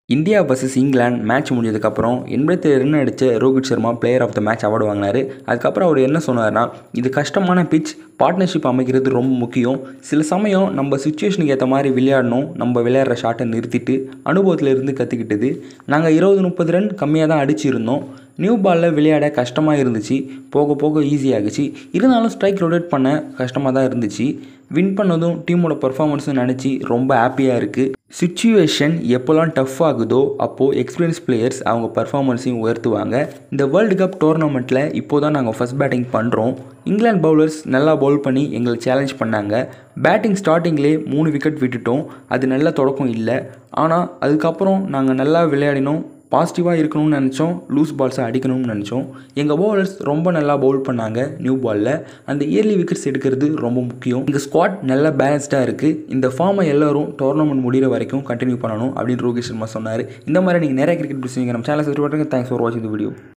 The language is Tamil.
இந்தியா vs இங்கிலாந்து மேட்ச் முடிஞ்சதுக்கப்புறம் எண்பத்தி ரன் அடித்த Rohit Sharma player of the match award வாங்கினார் அதுக்கப்புறம் அவர் என்ன சொன்னார்னா இது கஷ்டமான பிச் பார்ட்னர்ஷிப் அமைக்கிறது ரொம்ப முக்கியம் சில சமயம் நம்ம சுச்சுவேஷனுக்கு ஏற்ற மாதிரி விளையாடணும் நம்ம விளையாடுற ஷாட்டை நிறுத்திட்டு அனுபவத்தில் இருந்து கற்றுக்கிட்டது நாங்கள் இருபது முப்பது ரன் கம்மியாக தான் அடிச்சிருந்தோம் நியூ பாலில் விளையாட கஷ்டமாக இருந்துச்சு போக போக ஈஸியாகிச்சு இருந்தாலும் ஸ்ட்ரைக் ரொட்டேட் பண்ண கஷ்டமாக தான் இருந்துச்சு வின் பண்ணதும் டீமோட பர்ஃபார்மன்ஸும் நினச்சி ரொம்ப ஹாப்பியாக இருக்குது சுச்சுவேஷன் எப்போல்லாம் டஃப் ஆகுதோ அப்போது எக்ஸ்பீரியன்ஸ் பிளேயர்ஸ் அவங்க பர்ஃபார்மன்ஸையும் உயர்த்துவாங்க இந்த வேர்ல்டு கப் டோர்னமெண்ட்டில் இப்போ தான் நாங்கள் ஃபஸ்ட் பேட்டிங் பண்ணுறோம் இங்கிலாந்து பவுலர்ஸ் நல்லா பவுல் பண்ணி எங்களை சேலஞ்ச் பண்ணாங்க பேட்டிங் ஸ்டார்டிங்லேயே மூணு விக்கெட் விட்டுட்டோம் அது நல்ல தொடக்கம் இல்லை ஆனால் அதுக்கப்புறம் நாங்கள் நல்லா விளையாடினோம் பாசிட்டிவாக இருக்கணும்னு நினச்சோம் லூஸ் பால்ஸை அடிக்கணும்னு நினச்சோம் எங்கள் பவுலர்ஸ் ரொம்ப நல்லா பவுல் பண்ணாங்க நியூ பாலில் அந்த இயர்லி விக்கெட்ஸ் எடுக்கிறது ரொம்ப முக்கியம் எங்கள் ஸ்குவாட் நல்லா பேலன்ஸ்டாக இருக்குது இந்த ஃபார்மை எல்லாரும் டோர்னமெண்ட் முடிகிற வரைக்கும் கண்டினியூ பண்ணணும் அப்படின்னு ரோஹித் சர்மா சொன்னார் இந்த மாதிரி நீங்கள் நிறைய கிரிக்கெட் பிடிச்சிங்க நம்ம சேனல் சப்ஸ்கிரைப் பண்ணுங்க தேங்க்ஸ் ஃபார் வாட்சிங் த வீடியோ